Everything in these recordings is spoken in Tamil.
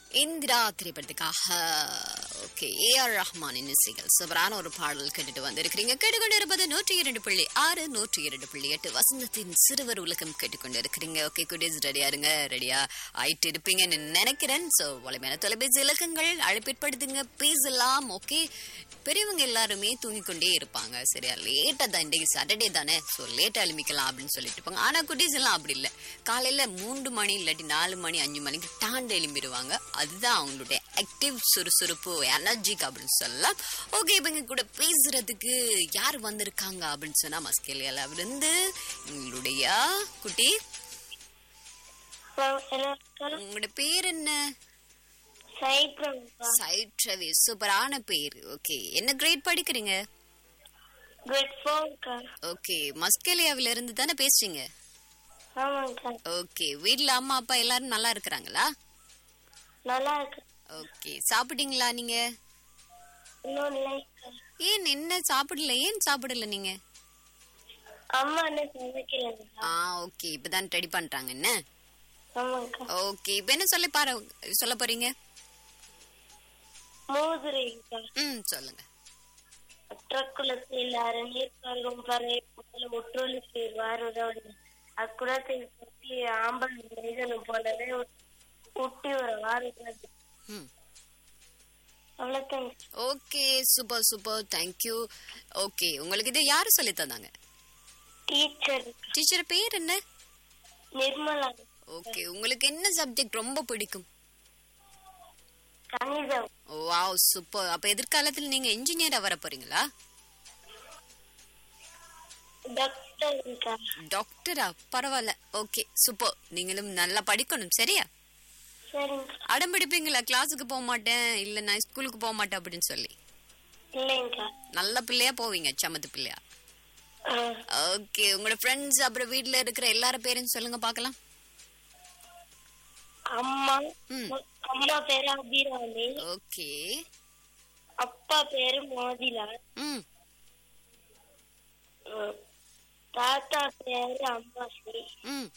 இந்திரா திரைப்படத்துக்காக ஓகே ஏஆர் ரஹ்மானின் இசைகள் சூப்பரான ஒரு பாடல் கேட்டுட்டு வந்திருக்கிறீங்க கேட்டுக்கொண்டு இருப்பது நூற்றி இரண்டு புள்ளி ஆறு நூற்றி இரண்டு புள்ளி எட்டு வசந்தத்தின் சிறுவர் உலகம் கேட்டுக்கொண்டு இருக்கிறீங்க ஓகே குடீஸ் ரெடியா இருங்க ரெடியா ஆயிட்டு இருப்பீங்கன்னு நினைக்கிறேன் ஸோ வலிமையான தொலைபேசி இலக்கங்கள் அழைப்பிற்படுத்துங்க பேசலாம் ஓகே பெரியவங்க எல்லாருமே தூங்கிக் கொண்டே இருப்பாங்க சரியா லேட்டா தான் இன்றைக்கு சாட்டர்டே தானே ஸோ லேட்டா எழுமிக்கலாம் அப்படின்னு சொல்லிட்டு இருப்பாங்க ஆனா குட்டீஸ் எல்லாம் அப்படி இல்லை காலையில மூன்று மணி இல்லாட்டி நாலு மணி அஞ்சு மணிக்கு டாண்டு எழும்பிடுவாங்க அதுதான் அவங்களுடைய ஆக்டிவ் சுறுசுறுப்பு எனர்ஜிக் அப்படின்னு சொல்லலாம் ஓகே இப்போ இங்க கூட பேசுறதுக்கு யார் வந்திருக்காங்க அப்படின்னு சொன்னா மஸ்கேலியால இருந்து உங்களுடைய குட்டி உங்களோட பேர் என்ன சைப்ரம்க்கா சைட்ரவி சூப்பரான பேர் ஓகே என்ன கிரேட் படிக்கிறீங்க குட் ஃபோன்க்கா ஓகே மஸ்கேலியாவில இருந்து தானே பேசுறீங்க ஆமாங்க்கா ஓகே வீட்ல அம்மா அப்பா எல்லாரும் நல்லா இருக்கிறாங்களா நல்லா இருக்கு ஓகே சாப்பிட்டீங்களா நீங்க இன்னும் இல்லைக்கா ஏன் என்ன சாப்பிடல ஏன் சாப்பிடல நீங்க அம்மா என்ன சமைக்கலங்கக்கா ஆ ஓகே இப்பதான் ரெடி பண்றாங்க என்ன ஆமாங்க்கா ஓகே இப்போ என்ன சொல்ல பாரு சொல்ல போறீங்க மோதிரைக்கா ம் சொல்லுங்க அற்றக்குளத்தில் அரநீர் பருகும் பறை முதல்ல ஒற்றொலி வாருதோடு அக்குளத்தை சுற்றி ஆம்பல் மனிதனும் போலவே ஒட்டி ஒரு வாருகிறது ம் அவ்வளோதாங்க okay super super thank you okay உங்களுக்கு இது யாரு சொல்லி தந்தாங்க டீச்சர் டீச்சர் பேர் என்ன நிர்மலா ஓகே உங்களுக்கு என்ன சப்ஜெக்ட் ரொம்ப பிடிக்கும் கணிதம் வாவ் சூப்பர் அப்ப எதிர்காலத்துல நீங்க இன்ஜினியரா வர போறீங்களா டாக்டர்க்கா டாக்டரா பரவாயில்ல ஓகே சூப்பர் நீங்களும் நல்லா படிக்கணும் சரியா சரிங்க அடம் பிடிப்பீங்களா கிளாஸுக்கு போக மாட்டேன் இல்ல நான் ஸ்கூலுக்கு போக மாட்டேன் அப்படின்னு சொல்லி இல்லைங்கக்கா நல்ல பிள்ளையா போவீங்க சமத்து பிள்ளையா ஆ, ஓகே உங்களோட ஃப்ரெண்ட்ஸ் அப்புறம் வீட்ல இருக்கிற எல்லார பேரும் சொல்லுங்க பார்க்கலாம் அம்மா ம் அம்மா பேரு அபிராமி ஓகே அப்பா பேரு மோதிலால் ம் ம், தாத்தா பேரு அம்மாஸ்ரீ ம்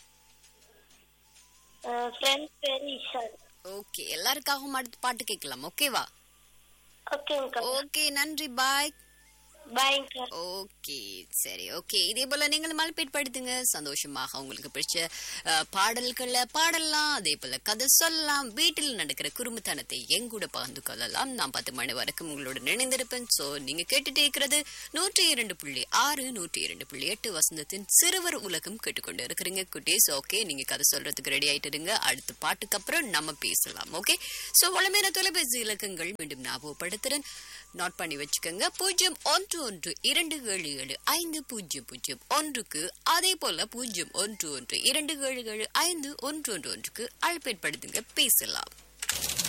ஃப்ரெண்ட் பேரு இஷான் ஓகே எல்லாருக்காகவும் அடுத்து பாட்டு கேட்கலாம் ஓகேவா ஓகேங்கக்கா ஓகே நன்றி பாய் பாய்ங்கக்கா ஓகே சரி ஓகே இதே போல நீங்கள் மல்பேட் படுத்துங்க சந்தோஷமாக உங்களுக்கு பிடிச்ச அஹ், பாடல்களை பாடலாம் அதே போல கதை சொல்லலாம் வீட்டில் நடக்கிற குறும்புத்தனத்தை எங்கூட பகிர்ந்து கொள்ளலாம் நான் பத்து மணி வரைக்கும் உங்களோட நினைந்திருப்பேன் சோ நீங்க கேட்டுட்டே இருக்கிறது நூற்றி இரண்டு புள்ளி ஆறு நூற்றி இரண்டு புள்ளி எட்டு வசந்தத்தின் சிறுவர் உலகம் கேட்டுக்கொண்டு இருக்கிறீங்க குட்டீஸ் ஓகே நீங்க கதை சொல்றதுக்கு ரெடி ஆயிட்டு இருங்க அடுத்த பாட்டுக்கு அப்புறம் நம்ம பேசலாம் ஓகே சோ வளமேற தொலைபேசி இலக்கங்கள் மீண்டும் ஞாபகப்படுத்துறேன் நோட் பண்ணி வச்சுக்கோங்க பூஜ்ஜியம் ஒன்று ஒன்று இரண்டு ஏழு ஏழு ஐந்து பூஜ்ஜியம் பூஜ்ஜியம் ஒன்றுக்கு அதே போல பூஜ்ஜியம் ஒன்று ஒன்று இரண்டு ஏழு ஏழு ஐந்து ஒன்று ஒன்று ஒன்றுக்கு அழைப்பேற்படுத்துங்க பேசலாம்